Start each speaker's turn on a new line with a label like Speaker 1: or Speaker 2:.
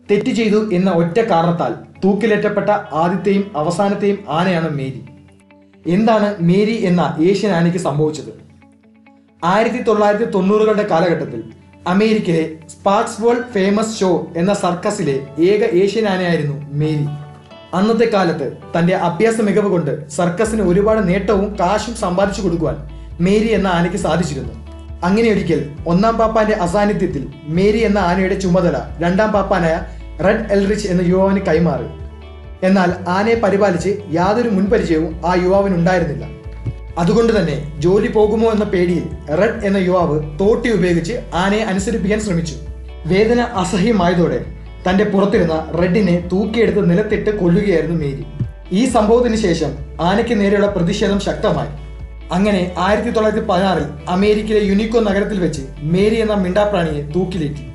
Speaker 1: തെറ്റ് ചെയ്തു എന്ന ഒറ്റ കാരണത്താൽ തൂക്കിലേറ്റപ്പെട്ട ആദ്യത്തെയും അവസാനത്തെയും ആനയാണ് മേരി എന്താണ് മേരി എന്ന ഏഷ്യൻ ആനയ്ക്ക് സംഭവിച്ചത് ആയിരത്തി തൊള്ളായിരത്തി തൊണ്ണൂറുകളുടെ കാലഘട്ടത്തിൽ അമേരിക്കയിലെ സ്പാർക്സ് വേൾഡ് ഫേമസ് ഷോ എന്ന സർക്കസിലെ ഏക ഏഷ്യൻ ആനയായിരുന്നു മേരി അന്നത്തെ കാലത്ത് തന്റെ അഭ്യാസ മികവ് കൊണ്ട് സർക്കസിന് ഒരുപാട് നേട്ടവും കാശും സമ്പാദിച്ചു കൊടുക്കുവാൻ മേരി എന്ന ആനയ്ക്ക് സാധിച്ചിരുന്നു അങ്ങനെ ഒരിക്കൽ ഒന്നാം പാപ്പാന്റെ അസാന്നിധ്യത്തിൽ മേരി എന്ന ആനയുടെ ചുമതല രണ്ടാം പാപ്പാനായ റെഡ് എൽറിച്ച് എന്ന യുവാവിന് കൈമാറി എന്നാൽ ആനയെ പരിപാലിച്ച് യാതൊരു മുൻപരിചയവും ആ യുവാവിന് ഉണ്ടായിരുന്നില്ല അതുകൊണ്ട് തന്നെ ജോലി പോകുമോ എന്ന പേടിയിൽ റെഡ് എന്ന യുവാവ് തോട്ടി ഉപയോഗിച്ച് ആനയെ അനുസരിപ്പിക്കാൻ ശ്രമിച്ചു വേദന അസഹ്യമായതോടെ തന്റെ പുറത്തിരുന്ന റെഡിനെ തൂക്കിയെടുത്ത് നിലത്തിട്ട് കൊല്ലുകയായിരുന്നു മേരി ഈ സംഭവത്തിന് ശേഷം ആനയ്ക്ക് നേരെയുള്ള പ്രതിഷേധം ശക്തമായി അങ്ങനെ ആയിരത്തി തൊള്ളായിരത്തി പതിനാറിൽ അമേരിക്കയിലെ യുനിക്കോ നഗരത്തിൽ വെച്ച് മേരി എന്ന മിണ്ടാപ്രാണിയെ തൂക്കിലേറ്റി